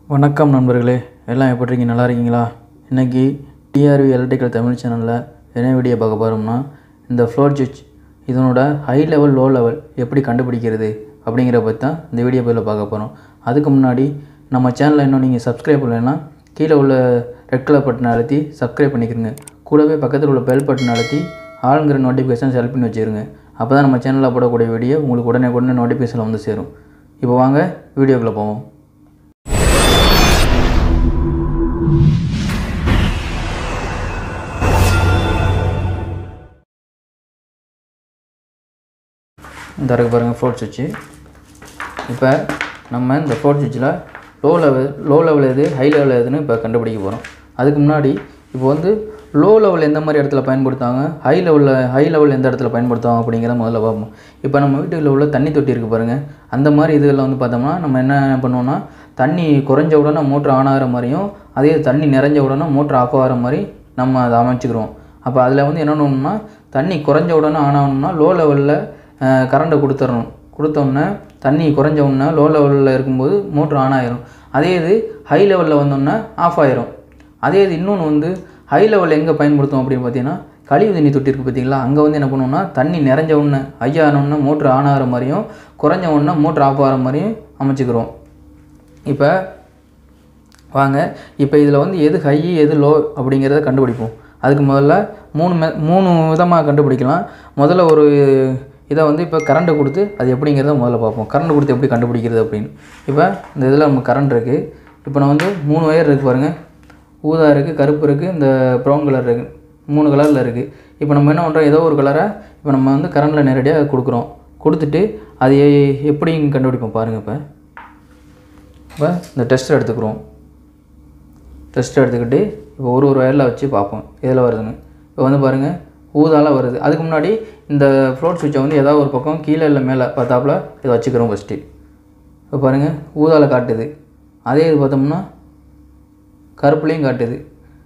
வணக்கம் நண்பர்களே எல்லாம் எப்படி இருக்கீங்க நல்லா இருக்கீங்களா இன்றைக்கி டிஆர்வி எலக்ட்ரிக்கல் தமிழ் சேனலில் என்ன வீடியோ பார்க்க போகிறோம்னா இந்த ஃப்ளோர் சுவிட்ச் இதனோட ஹை லெவல் லோ லெவல் எப்படி கண்டுபிடிக்கிறது அப்படிங்கிற பற்றி தான் இந்த வீடியோ பதில் பார்க்க போகிறோம் அதுக்கு முன்னாடி நம்ம சேனலை இன்னும் நீங்கள் சப்ஸ்கிரைப் பண்ணலைன்னா கீழே உள்ள ரெட் கலர் பட்டனை அழுத்தி சப்ஸ்கிரைப் பண்ணிக்கிறங்க கூடவே பக்கத்தில் உள்ள பெல் பட்டனை அழுத்தி ஆளுங்கிற நோட்டிஃபிகேஷன் செலக்ட் பண்ணி வச்சுருங்க அப்போ தான் நம்ம சேனலில் போடக்கூடிய வீடியோ உங்களுக்கு உடனே உடனே நோட்டிஃபிகேஷன் வந்து சேரும் இப்போ வாங்க வீடியோக்குள்ளே போவோம் இந்த இருக்கு பாருங்கள் ஃப்ளோட் சுவிட்சு இப்போ நம்ம இந்த ஃப்ளோட் சுவிட்சில் லோ லெவல் லோ லெவல் எது ஹை லெவல் எதுன்னு இப்போ கண்டுபிடிக்க போகிறோம் அதுக்கு முன்னாடி இப்போ வந்து லோ லெவல் எந்த மாதிரி இடத்துல பயன்படுத்துவாங்க ஹை லெவலில் ஹை லெவல் எந்த இடத்துல பயன்படுத்துவாங்க அப்படிங்கிறத முதல்ல பார்ப்போம் இப்போ நம்ம வீட்டுக்குள்ள உள்ள தண்ணி தொட்டி இருக்குது பாருங்கள் அந்த மாதிரி இதுகளில் வந்து பார்த்தோம்னா நம்ம என்ன பண்ணுவோம்னா தண்ணி குறைஞ்ச உடனே மோட்ரு ஆன் ஆகிற மாதிரியும் அதே தண்ணி நிறைஞ்ச உடனே மோட்ரு ஆஃப் ஆகிற மாதிரி நம்ம அதை அமைச்சுக்கிறோம் அப்போ அதில் வந்து என்ன பண்ணணும்னா தண்ணி குறைஞ்ச உடனே ஆன் ஆகணும்னா லோ லெவலில் கரண்ட்டை கொடுத்துடணும் கொடுத்தோன்னே தண்ணி குறைஞ்ச உடனே லோ லெவலில் இருக்கும்போது மோட்ரு ஆன் ஆயிரும் அதே இது ஹை லெவலில் வந்தோடனே ஆஃப் ஆயிரும் அதே இது இன்னொன்று வந்து ஹை லெவலில் எங்கே பயன்படுத்தும் அப்படின்னு பார்த்தீங்கன்னா கழிவு தண்ணி தொட்டி இருக்குது பார்த்தீங்களா அங்கே வந்து என்ன பண்ணுவோம்னா தண்ணி நிறைஞ்ச உடனே ஐயா ஆனோடனே மோட்ரு ஆன் ஆகிற மாதிரியும் குறைஞ்ச உடனே மோட்ரு ஆஃப் ஆகிற மாதிரியும் அமைச்சுக்கிறோம் இப்போ வாங்க இப்போ இதில் வந்து எது ஹை எது லோ அப்படிங்கிறத கண்டுபிடிப்போம் அதுக்கு முதல்ல மூணு மெ மூணு விதமாக கண்டுபிடிக்கலாம் முதல்ல ஒரு இதை வந்து இப்போ கரண்ட்டை கொடுத்து அது எப்படிங்கிறத முதல்ல பார்ப்போம் கரண்ட் கொடுத்து எப்படி கண்டுபிடிக்கிறது அப்படின்னு இப்போ இந்த இதில் நம்ம கரண்ட் இருக்குது இப்போ நான் வந்து மூணு ஒயர் இருக்குது பாருங்கள் ஊதா இருக்குது கருப்பு இருக்குது இந்த ப்ரௌன் கலர் இருக்குது மூணு கலரில் இருக்குது இப்போ நம்ம என்ன பண்ணுறோம் ஏதோ ஒரு கலரை இப்போ நம்ம வந்து கரண்டில் நேரடியாக கொடுக்குறோம் கொடுத்துட்டு அது எ- எப்படி கண்டுபிடிப்போம் பாருங்கள் இப்போ இப்போ இந்த டெஸ்ட்டை எடுத்துக்கிறோம் டெஸ்ட் எடுத்துக்கிட்டு இப்போ ஒரு ஒரு வயரில் வச்சு பார்ப்போம் எதில் வருதுன்னு இப்போ வந்து பாருங்கள் ஊதால வருது அதுக்கு முன்னாடி இந்த ஃப்ளோட் சுவிட்சை வந்து ஏதாவது ஒரு பக்கம் கீழே இல்லை மேலே பார்த்தாப்புல இதை வச்சுக்கிறோம் ஃபஸ்ட்டு இப்போ பாருங்கள் ஊதால காட்டுது அதே இது பார்த்தோம்னா கருப்புலேயும் காட்டுது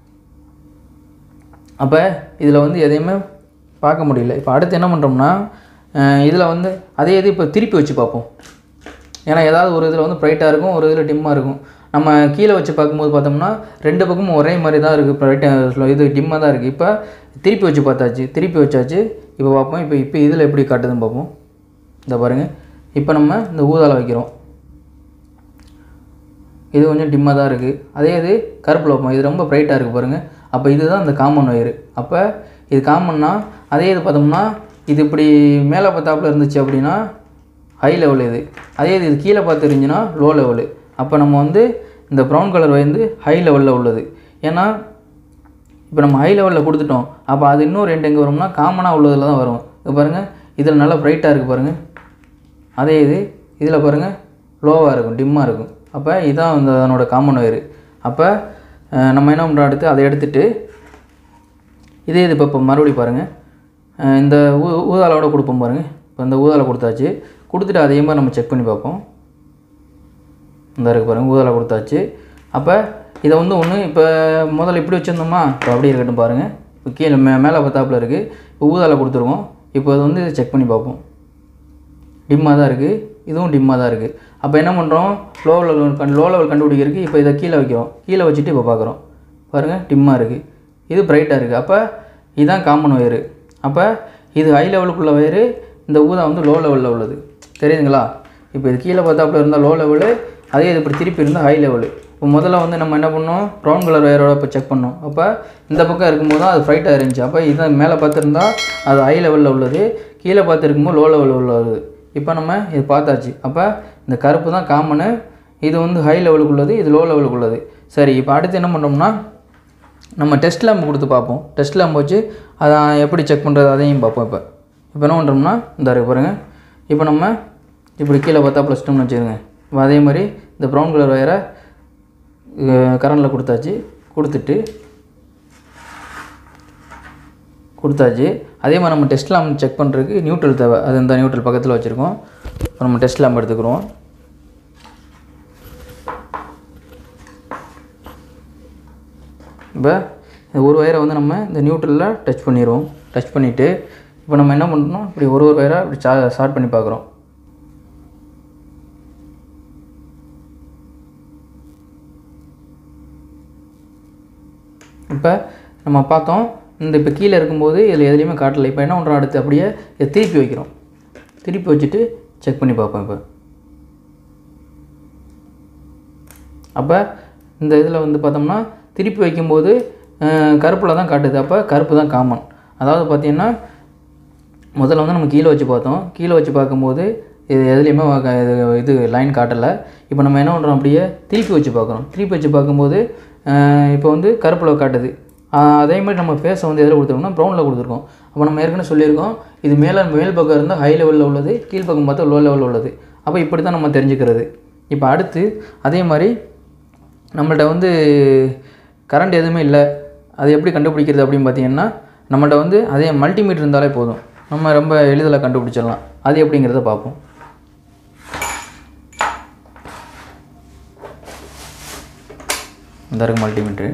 அப்போ இதில் வந்து எதையுமே பார்க்க முடியல இப்போ அடுத்து என்ன பண்ணுறோம்னா இதில் வந்து அதே இது இப்போ திருப்பி வச்சு பார்ப்போம் ஏன்னா ஏதாவது ஒரு இதில் வந்து ப்ரைட்டாக இருக்கும் ஒரு இதில் டிம்மாக இருக்கும் நம்ம கீழே வச்சு பார்க்கும்போது பார்த்தோம்னா ரெண்டு பக்கமும் ஒரே மாதிரி தான் இருக்குது ப்ரைட்டாக இது டிம்மாக தான் இருக்குது இப்போ திருப்பி வச்சு பார்த்தாச்சு திருப்பி வச்சாச்சு இப்போ பார்ப்போம் இப்போ இப்போ இதில் எப்படி காட்டுதுன்னு பார்ப்போம் இந்த பாருங்கள் இப்போ நம்ம இந்த ஊதால வைக்கிறோம் இது கொஞ்சம் டிம்மாக தான் இருக்குது அதே இது கருப்பில் வைப்போம் இது ரொம்ப ப்ரைட்டாக இருக்குது பாருங்கள் அப்போ இதுதான் இந்த காமன் ஒயரு அப்போ இது காமன்னா அதே இது பார்த்தோம்னா இது இப்படி மேலே பார்த்தாப்புல இருந்துச்சு அப்படின்னா ஹை லெவல் இது அதே இது இது கீழே பார்த்து இருந்துச்சுன்னா லோ லெவலு அப்போ நம்ம வந்து இந்த ப்ரௌன் கலர் வந்து ஹை லெவலில் உள்ளது ஏன்னா இப்போ நம்ம ஹை லெவலில் கொடுத்துட்டோம் அப்போ அது இன்னும் ரெண்டு எங்கே வரும்னா காமனாக உள்ளதில் தான் வரும் இப்போ பாருங்கள் இதில் நல்லா ப்ரைட்டாக இருக்குது பாருங்கள் அதே இது இதில் பாருங்கள் லோவாக இருக்கும் டிம்மாக இருக்கும் அப்போ இதான் இந்த அதனோட காமன் ஒயரு அப்போ அஹ், நம்ம என்ன பண்ணுறோம் அடுத்து அதை எடுத்துட்டு இதே இது இப்போ இப்போ மறுபடியும் பாருங்கள் அஹ், இந்த ஊ ஊதாலோட கொடுப்போம் பாருங்கள் இப்போ இந்த ஊதால கொடுத்தாச்சு கொடுத்துட்டு அதே மாதிரி நம்ம செக் பண்ணி பார்ப்போம் இந்த இருக்கு பாருங்கள் ஊதால கொடுத்தாச்சு அப்போ இதை வந்து ஒன்று இப்போ முதல்ல இப்படி வச்சுருந்தோமா இப்போ அப்படியே இருக்கட்டும் பாருங்கள் இப்போ கீழே மே மேலே பார்த்தாப்புல இருக்குது இப்போ ஊதால கொடுத்துருவோம் இப்போ இது வந்து செக் பண்ணி பார்ப்போம் டிம்மாக தான் இருக்குது இதுவும் டிம்மாக தான் இருக்குது அப்போ என்ன பண்ணுறோம் லோ லெவல் கண் லோ லெவல் கண்டுபிடிக்கிறதுக்கு இப்போ இதை கீழே வைக்கிறோம் கீழே வச்சுட்டு இப்போ பார்க்குறோம் பாருங்கள் டிம்மாக இருக்குது இது பிரைட்டாக இருக்குது அப்போ இதுதான் காமன் ஒயரு அப்போ இது ஹை லெவலுக்குள்ள ஒயரு இந்த ஊதா வந்து லோ லெவலில் உள்ளது தெரியுதுங்களா இப்போ இது கீழே பார்த்தாப்புல இருந்தால் லோ லெவலு அதே இது இப்படி திருப்பி இருந்தால் ஹை லெவலு இப்போ முதல்ல வந்து நம்ம என்ன பண்ணோம் ப்ரௌன் கலர் ஒயரோட இப்போ செக் பண்ணோம் அப்போ இந்த பக்கம் இருக்கும்போது தான் அது ஃப்ரைட்டாக இருந்துச்சு அப்போ இதை மேலே பார்த்துருந்தா அது ஹை லெவலில் உள்ளது கீழே பார்த்து இருக்கும்போது லோ லெவலில் உள்ளது இப்போ நம்ம இது பார்த்தாச்சு அப்போ இந்த கருப்பு தான் காமனு இது வந்து ஹை லெவலுக்கு உள்ளது இது லோ லெவலுக்கு உள்ளது சரி இப்போ அடுத்து என்ன பண்ணுறோம்னா நம்ம டெஸ்ட் லேம்ப் கொடுத்து பார்ப்போம் டெஸ்ட் லேம்ப் வச்சு அதை எப்படி செக் பண்ணுறது அதையும் பார்ப்போம் இப்போ இப்போ என்ன பண்ணுறோம்னா இந்த இருக்கு பாருங்க இப்போ நம்ம இப்படி கீழே பார்த்தா ப்ளஸ் டூன்னு வச்சுருங்க இப்போ அதே மாதிரி இந்த ப்ரௌன் கலர் ஒயரை கரண்டில் கொடுத்தாச்சு கொடுத்துட்டு கொடுத்தாச்சு அதே மாதிரி நம்ம டெஸ்ட் லேம்ப் செக் பண்ணுறதுக்கு நியூட்ரல் தேவை அது இந்த நியூட்ரல் பக்கத்தில் வச்சுருக்கோம் இப்போ நம்ம டெஸ்ட் லேம்ப் எடுத்துக்கிறோம் இப்போ இந்த ஒரு ஒயரை வந்து நம்ம இந்த நியூட்ரலில் டச் பண்ணிடுவோம் டச் பண்ணிவிட்டு இப்போ நம்ம என்ன பண்ணுறோம் இப்படி ஒரு ஒரு ஒயராக இப்படி சா ஷார்ட் பண்ணி பார்க்குறோம் இப்போ நம்ம பார்த்தோம் இந்த இப்போ கீழே இருக்கும்போது இதில் எதுலேயுமே காட்டலை இப்போ என்ன பண்ணுறோம் அடுத்து அப்படியே இதை திருப்பி வைக்கிறோம் திருப்பி வச்சுட்டு செக் பண்ணி பார்ப்போம் இப்போ அப்போ இந்த இதில் வந்து பார்த்தோம்னா திருப்பி வைக்கும்போது கருப்பில் தான் காட்டுது அப்போ கருப்பு தான் காமன் அதாவது பார்த்திங்கன்னா முதல்ல வந்து நம்ம கீழே வச்சு பார்த்தோம் கீழே வச்சு பார்க்கும்போது இது எதுலேயுமே வ- இது இது லைன் காட்டலை இப்போ நம்ம என்ன பண்ணுறோம் அப்படியே திருப்பி வச்சு பார்க்குறோம் திருப்பி வச்சு பார்க்கும்போது அஹ், இப்போ வந்து கருப்பில் காட்டுது அஹ், அதே மாதிரி நம்ம ஃபேஸை வந்து எதில் கொடுத்துருக்கோம்னா ப்ரௌனில் கொடுத்துருக்கோம் அப்போ நம்ம ஏற்கனவே சொல்லியிருக்கோம் இது மேலே மேல் பக்கம் இருந்தால் ஹை லெவலில் உள்ளது கீழ் பக்கம் பார்த்தா லோ லெவலில் உள்ளது அப்போ இப்படி தான் நம்ம தெரிஞ்சுக்கிறது இப்போ அடுத்து அதே மாதிரி நம்மள்ட்ட வந்து கரண்ட் எதுவுமே இல்லை அது எப்படி கண்டுபிடிக்கிறது அப்படின்னு பார்த்தீங்கன்னா நம்மள்ட்ட வந்து அதே மல்டிமீட்டர் இருந்தாலே போதும் நம்ம ரொம்ப எளிதில் கண்டுபிடிச்சிடலாம் அது எப்படிங்கிறத பார்ப்போம் இந்த இருக்கு மல்டிமீட்ரு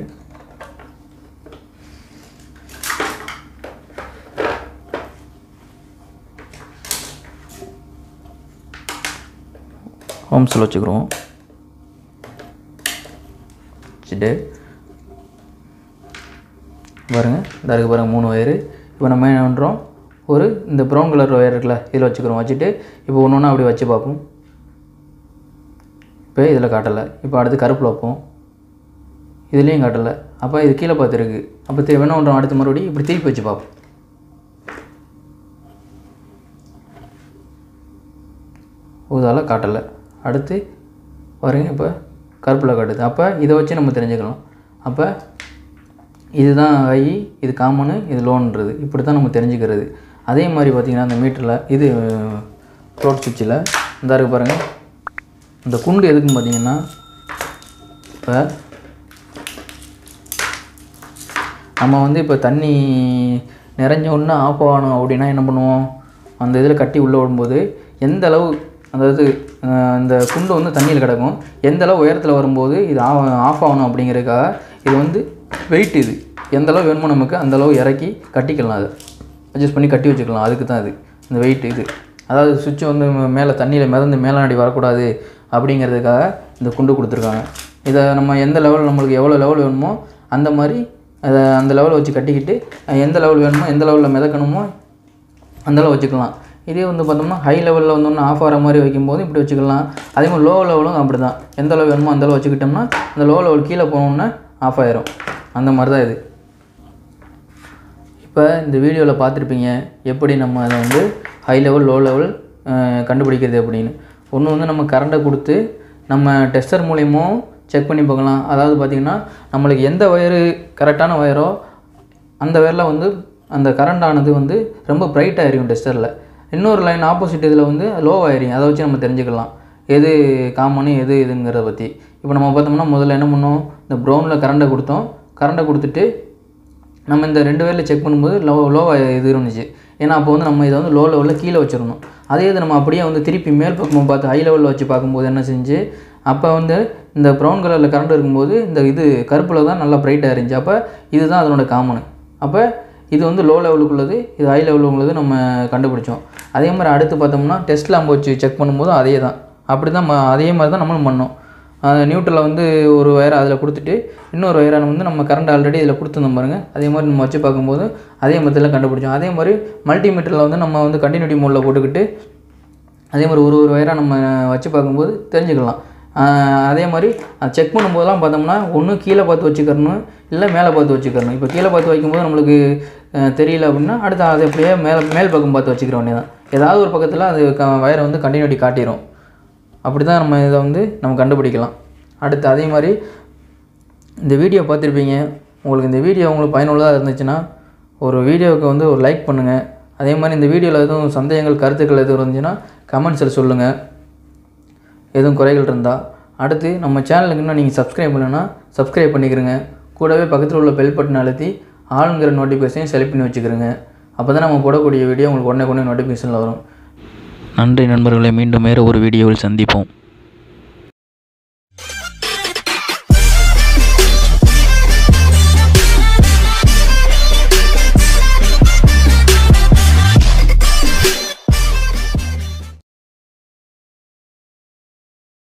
ஹோம்ஸில் வச்சுக்கிறோம் வச்சுட்டு பாருங்க இந்த இருக்கு பாருங்க மூணு ஒயரு இப்போ நம்ம என்ன பண்ணுறோம் ஒரு இந்த ப்ரௌன் கலர் ஒயர் இருக்குல்ல இதில் வச்சுக்கிறோம் வச்சுட்டு இப்போ ஒன்று ஒன்றா அப்படி வச்சு பார்ப்போம் இப்போ இதில் காட்டலை இப்போ அடுத்து கருப்பில் வைப்போம் இதுலேயும் காட்டலை அப்போ இது கீழே பார்த்துருக்கு அப்போ திரும்ப என்ன பண்ணுறோம் அடுத்த மறுபடியும் இப்படி திருப்பி வச்சு பார்ப்போம் ஊதால காட்டலை அடுத்து பாருங்க இப்போ கருப்பில் காட்டுது அப்போ இதை வச்சு நம்ம தெரிஞ்சுக்கலாம் அப்போ இதுதான் ஹை இது காமனு இது லோன்றது இப்படி தான் நம்ம தெரிஞ்சுக்கிறது அதே மாதிரி பார்த்திங்கன்னா அந்த மீட்டரில் இது ரோட் சுவிட்சில் இந்த இருக்கு பாருங்கள் இந்த குண்டு எதுக்குன்னு பார்த்தீங்கன்னா இப்போ நம்ம வந்து இப்போ தண்ணி நிறைஞ்ச உடனே ஆஃப் ஆகணும் அப்படின்னா என்ன பண்ணுவோம் அந்த இதில் கட்டி உள்ளே விடும்போது எந்த அளவு அதாவது அஹ், இந்த குண்டு வந்து தண்ணியில் கிடக்கும் எந்த அளவு உயரத்தில் வரும்போது இது ஆஃப் ஆகணும் அப்படிங்கிறதுக்காக இது வந்து வெயிட் இது எந்த அளவு வேணுமோ நமக்கு அந்த அளவு இறக்கி கட்டிக்கலாம் அதை அட்ஜஸ்ட் பண்ணி கட்டி வச்சுக்கலாம் அதுக்கு தான் இது இந்த வெயிட் இது அதாவது சுவிட்ச் வந்து மேலே தண்ணியில் மிதந்து மேலாடி வரக்கூடாது அப்படிங்கிறதுக்காக இந்த குண்டு கொடுத்துருக்காங்க இதை நம்ம எந்த லெவல் நம்மளுக்கு எவ்வளோ லெவல் வேணுமோ அந்த மாதிரி அதை அந்த லெவலில் வச்சு கட்டிக்கிட்டு அஹ், எந்த லெவல் வேணுமோ எந்த லெவலில் மிதக்கணுமோ அந்த அளவு வச்சுக்கலாம் இதே வந்து பார்த்தோம்னா ஹை லெவலில் வந்து ஒன்று ஆஃப் ஆகிற மாதிரி வைக்கும்போது இப்படி வச்சுக்கலாம் அதே மாதிரி லோ லெவலும் அப்படி தான் எந்த அளவு வேணுமோ அந்த அளவு வச்சுக்கிட்டோம்னா அந்த லோ லெவல் கீழே போனோம்னா ஆஃப் ஆயிரும் அந்த மாதிரி தான் இது இப்போ இந்த வீடியோவில் பார்த்துருப்பீங்க எப்படி நம்ம அதை வந்து ஹை லெவல் லோ லெவல் கண்டுபிடிக்கிறது அப்படின்னு ஒன்று வந்து நம்ம கரண்ட்டை கொடுத்து நம்ம டெஸ்டர் மூலியமும் செக் பண்ணி பார்க்கலாம் அதாவது பார்த்திங்கன்னா நம்மளுக்கு எந்த ஒயரு கரெக்டான ஒயரோ அந்த ஒயரில் வந்து அந்த கரண்ட் ஆனது வந்து ரொம்ப பிரைட்டாக இருக்கும் டெஸ்டரில் இன்னொரு லைன் ஆப்போசிட் இதில் வந்து லோ ஆயிரும் அதை வச்சு நம்ம தெரிஞ்சுக்கலாம் எது காமனு எது இதுங்கிறத பற்றி இப்போ நம்ம பார்த்தோம்னா முதல்ல என்ன பண்ணோம் இந்த ப்ரௌனில் கரண்ட்டை கொடுத்தோம் கரண்ட்டை கொடுத்துட்டு நம்ம இந்த ரெண்டு பேரில் செக் பண்ணும்போது லோ லோவாக இது இருந்துச்சு ஏன்னா அப்போ வந்து நம்ம இதை வந்து லோ லெவலில் கீழே வச்சிடணும் அதே இது நம்ம அப்படியே வந்து திருப்பி மேல் பக்கமாக பார்த்து ஹை லெவலில் வச்சு பார்க்கும்போது என்ன செஞ்சு அப்போ வந்து இந்த ப்ரௌன் கலரில் கரண்ட் இருக்கும்போது இந்த இது கருப்பில் தான் நல்லா பிரைட்டாக இருந்துச்சு அப்போ இதுதான் அதனோட காமனு அப்போ இது வந்து லோ லெவலுக்குள்ளது இது ஹை லெவலுக்கு உள்ளது நம்ம கண்டுபிடிச்சோம் அதே மாதிரி அடுத்து பார்த்தோம்னா டெஸ்ட் லேம்ப் வச்சு செக் பண்ணும்போது அதே தான் அப்படி தான் ம- அதே மாதிரி தான் நம்மளும் பண்ணோம் நியூட்ரலில் வந்து ஒரு ஒயரை அதில் கொடுத்துட்டு இன்னொரு ஒயரை வந்து நம்ம கரண்ட் ஆல்ரெடி இதில் கொடுத்துருந்தோம் பாருங்க அதே மாதிரி நம்ம வச்சு பார்க்கும்போது அதே மெத்தடில் கண்டுபிடிச்சோம் அதே மாதிரி மல்டிமீட்டரில் வந்து நம்ம வந்து கண்டினியூட்டி மோடில் போட்டுக்கிட்டு அதே மாதிரி ஒரு ஒரு ஒயராக நம்ம வச்சு பார்க்கும்போது தெரிஞ்சுக்கலாம் ஆஹ் அதே மாதிரி செக் பண்ணும்போதெல்லாம் பார்த்தோம்னா ஒன்று கீழே பார்த்து வச்சுக்கிறணும் இல்லை மேலே பார்த்து வச்சுக்கிறணும் இப்போ கீழே பார்த்து வைக்கும்போது நம்மளுக்கு ஆஹ் தெரியல அப்படின்னா அடுத்து அதை அப்படியே மேலே மேல் பக்கம் பார்த்து வச்சுக்கிற வேண்டியது தான் ஏதாவது ஒரு பக்கத்தில் அது க வயரை வந்து கண்டினியூட்டி காட்டிடும் அப்படி தான் நம்ம இதை வந்து நம்ம கண்டுபிடிக்கலாம் அடுத்து அதே மாதிரி இந்த வீடியோ பார்த்துருப்பீங்க உங்களுக்கு இந்த வீடியோ உங்களுக்கு பயனுள்ளதாக இருந்துச்சுன்னா ஒரு வீடியோவுக்கு வந்து ஒரு லைக் பண்ணுங்கள் அதே மாதிரி இந்த வீடியோவில் எதுவும் சந்தேகங்கள் கருத்துக்கள் எதுவும் இருந்துச்சுன்னா கமெண்ட்ஸில் சொல்லுங்கள் எதுவும் குறைகள் இருந்தால் அடுத்து நம்ம சேனலுக்கு இன்னும் நீங்கள் சப்ஸ்கிரைப் பண்ணலன்னா சப்ஸ்கிரைப் பண்ணிக்கிறங்க கூடவே பக்கத்தில் உள்ள பெல் பட்டன் அழுத்தி ஆளுங்கிற நோட்டிஃபிகேஷனையும் செலக்ட் பண்ணி வச்சுக்கிறோங்க அப்போ தான் நம்ம போடக்கூடிய வீடியோ உங்களுக்கு உடனே உடனே நோட்டிஃபிகேஷனில் வரும் நன்றி நண்பர்களே மீண்டும் வேறு ஒரு வீடியோவில் சந்திப்போம்